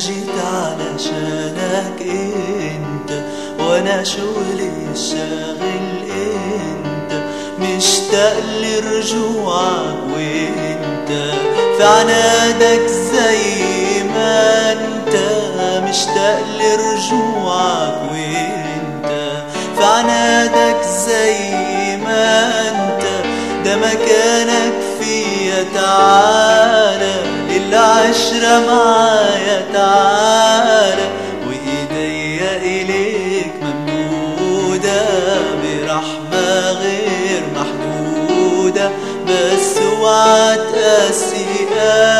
جيت علشانك انت وانا شغلي الشاغل انت مشتاق لرجوعك وانت في عنادك زي ما انت مشتاق لرجوعك وانت في عنادك زي ما انت ده مكانك فيا تعالى العشرة معايا تعالى وإيديا إليك ممدودة برحمة غير محدودة بس اوعى تقاسي